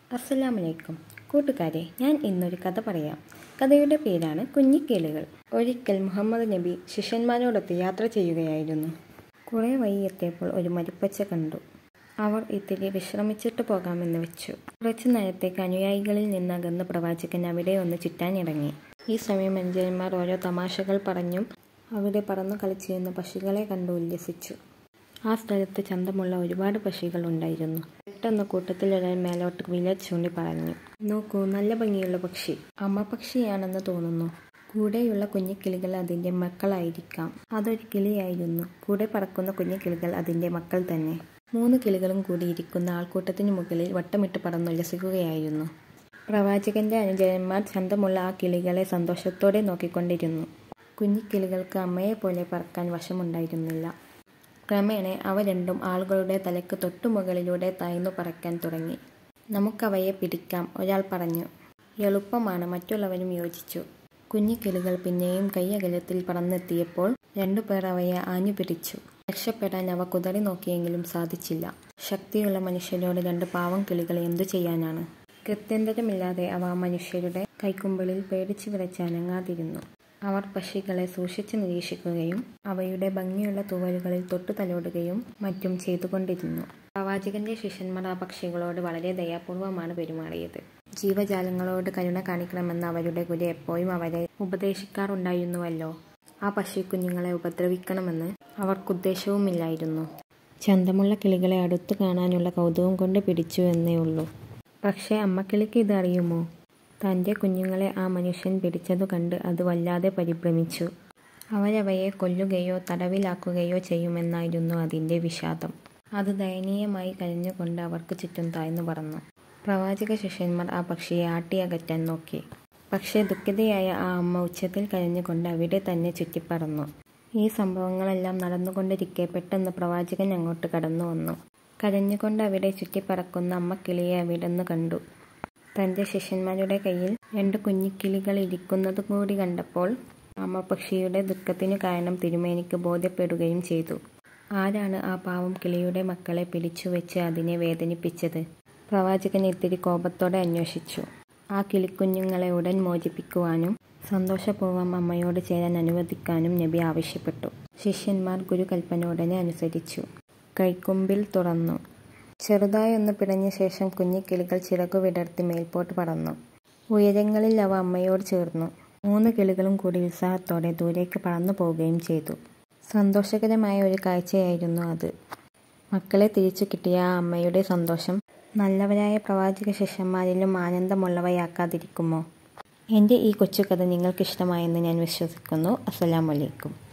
അസ്സലാമലൈക്കും കൂട്ടുകാരെ ഞാൻ ഇന്നൊരു കഥ പറയാം കഥയുടെ പേരാണ് കുഞ്ഞിക്കേളുകൾ ഒരിക്കൽ മുഹമ്മദ് നബി ശിഷ്യന്മാരോടൊത്ത് യാത്ര ചെയ്യുകയായിരുന്നു കുറേ വഴി എത്തിയപ്പോൾ ഒരു മരുപ്പച്ച കണ്ടു അവർ ഇത്തിരി വിശ്രമിച്ചിട്ട് പോകാമെന്ന് വെച്ചു കുറച്ചു നേരത്തേക്ക് അനുയായികളിൽ നിന്നകന്ന് പ്രവാചകൻ അവിടെ ഒന്ന് ചുറ്റാനിറങ്ങി ഈ സമയം അനുജന്മാർ ഓരോ തമാശകൾ പറഞ്ഞും അവിടെ പറന്നു കളിച്ചിരുന്ന പക്ഷികളെ കണ്ടു ഉല്ലസിച്ചു ആ സ്ഥലത്ത് ചന്തമുള്ള ഒരുപാട് പക്ഷികൾ ഉണ്ടായിരുന്നു പെട്ടെന്ന് കൂട്ടത്തിൽ ഒരാൾ മേലോട്ട് വില ചൂണ്ടി പറഞ്ഞു നോക്കൂ നല്ല ഭംഗിയുള്ള പക്ഷി അമ്മ പക്ഷിയാണെന്ന് തോന്നുന്നു കൂടെയുള്ള കുഞ്ഞിക്കിളികൾ അതിൻ്റെ മക്കളായിരിക്കാം അതൊരു കിളിയായിരുന്നു കൂടെ പറക്കുന്ന കുഞ്ഞിക്കിളികൾ അതിൻ്റെ മക്കൾ തന്നെ മൂന്ന് കിളികളും കൂടി ഇരിക്കുന്ന ആൾക്കൂട്ടത്തിനു മുകളിൽ വട്ടമിട്ട് പറന്നുല്ലസിക്കുകയായിരുന്നു പ്രവാചകന്റെ അനുചരന്മാർ ചന്തമുള്ള ആ കിളികളെ സന്തോഷത്തോടെ നോക്കിക്കൊണ്ടിരുന്നു കുഞ്ഞിക്കിളികൾക്ക് അമ്മയെപ്പോലെ പറക്കാൻ വശമുണ്ടായിരുന്നില്ല ക്രമേണ അവ രണ്ടും ആളുകളുടെ തലയ്ക്ക് തൊട്ടുമുകളിലൂടെ താഴ്ന്നു പറക്കാൻ തുടങ്ങി നമുക്കവയെ പിടിക്കാം ഒരാൾ പറഞ്ഞു എളുപ്പമാണ് മറ്റുള്ളവരും യോജിച്ചു കുഞ്ഞിക്കിളികൾ പിന്നെയും കൈയകലത്തിൽ പറന്നെത്തിയപ്പോൾ രണ്ടുപേർ അവയെ ആഞ്ഞു പിടിച്ചു രക്ഷപ്പെടാൻ അവ കുതറി നോക്കിയെങ്കിലും സാധിച്ചില്ല ശക്തിയുള്ള മനുഷ്യരോട് രണ്ട് പാവം കിളികൾ എന്തു ചെയ്യാനാണ് കൃത്യന്തരമില്ലാതെ അവ മനുഷ്യരുടെ കൈക്കുമ്പിളിൽ പേടിച്ചു വിറച്ച് അനങ്ങാതിരുന്നു അവർ പക്ഷികളെ സൂക്ഷിച്ചു നിരീക്ഷിക്കുകയും അവയുടെ ഭംഗിയുള്ള തൂവലുകളിൽ തൊട്ടു തലോടുകയും മറ്റും ചെയ്തുകൊണ്ടിരുന്നു പ്രവാചകന്റെ ശിഷ്യന്മാർ ആ പക്ഷികളോട് വളരെ ദയാപൂർവമാണ് പെരുമാറിയത് ജീവജാലങ്ങളോട് കരുണ കാണിക്കണമെന്ന് അവരുടെ ഗുരു എപ്പോഴും അവരെ ഉപദേശിക്കാറുണ്ടായിരുന്നുവല്ലോ ആ പക്ഷിക്കുഞ്ഞുങ്ങളെ ഉപദ്രവിക്കണമെന്ന് അവർക്കുദ്ദേശവുമില്ലായിരുന്നു ചന്തമുള്ള കിളികളെ അടുത്തു കാണാനുള്ള കൗതുകം കൊണ്ട് പിടിച്ചു എന്നേ ഉള്ളൂ പക്ഷേ അമ്മക്കിളിക്ക് ഇത് അറിയുമോ തൻ്റെ കുഞ്ഞുങ്ങളെ ആ മനുഷ്യൻ പിടിച്ചതു കണ്ട് അത് വല്ലാതെ പരിഭ്രമിച്ചു അവരവയെ കൊല്ലുകയോ തടവിലാക്കുകയോ ചെയ്യുമെന്നായിരുന്നു അതിൻ്റെ വിഷാദം അത് ദയനീയമായി കരഞ്ഞുകൊണ്ട് അവർക്ക് ചുറ്റും താഴ്ന്നു പറന്നു പ്രവാചക ശിഷ്യന്മാർ ആ പക്ഷിയെ ആട്ടിയകറ്റാൻ നോക്കി പക്ഷേ ദുഃഖിതയായ ആ അമ്മ ഉച്ചത്തിൽ കരഞ്ഞുകൊണ്ട് അവിടെ തന്നെ ചുറ്റിപ്പറന്നു ഈ സംഭവങ്ങളെല്ലാം നടന്നുകൊണ്ടിരിക്കെ പെട്ടെന്ന് പ്രവാചകൻ അങ്ങോട്ട് കടന്നു വന്നു കരഞ്ഞുകൊണ്ട് അവിടെ ചുറ്റിപ്പറക്കുന്ന അമ്മക്കിളിയെ അവിടെന്ന് കണ്ടു തൻ്റെ ശിഷ്യന്മാരുടെ കയ്യിൽ രണ്ട് കുഞ്ഞിക്കിളികൾ ഇരിക്കുന്നത് കൂടി കണ്ടപ്പോൾ അമ്മ പക്ഷിയുടെ ദുഃഖത്തിനു കാരണം തിരുമേനിക്ക് ബോധ്യപ്പെടുകയും ചെയ്തു ആരാണ് ആ പാവം കിളിയുടെ മക്കളെ പിടിച്ചു വെച്ച് അതിനെ വേദനിപ്പിച്ചത് പ്രവാചകൻ ഇത്തിരി കോപത്തോടെ അന്വേഷിച്ചു ആ കിളിക്കുഞ്ഞുങ്ങളെ ഉടൻ മോചിപ്പിക്കുവാനും സന്തോഷപൂർവ്വം അമ്മയോട് ചേരാൻ അനുവദിക്കാനും നബി ആവശ്യപ്പെട്ടു ശിഷ്യന്മാർ ഗുരുകൽപ്പന ഉടനെ അനുസരിച്ചു കൈക്കുമ്പിൽ തുറന്നു ചെറുതായി ഒന്ന് പിടഞ്ഞ ശേഷം കുഞ്ഞിക്കിളികൾ ചിറകു വിടർത്തി മേൽപോട്ട് പറന്നു ഉയരങ്ങളിൽ അവ അമ്മയോട് ചേർന്നു മൂന്ന് കിളികളും കൂടി ഉത്സാഹത്തോടെ ദൂരേക്ക് പറന്നു പോവുകയും ചെയ്തു സന്തോഷകരമായ ഒരു കാഴ്ചയായിരുന്നു അത് മക്കളെ തിരിച്ചു കിട്ടിയ ആ അമ്മയുടെ സന്തോഷം നല്ലവരായ പ്രവാചക ശിഷ്യന്മാരിലും ആനന്ദമുള്ളവയാക്കാതിരിക്കുമോ എൻ്റെ ഈ കൊച്ചു കഥ നിങ്ങൾക്കിഷ്ടമായെന്ന് ഞാൻ വിശ്വസിക്കുന്നു അസ്സലാമലൈക്കും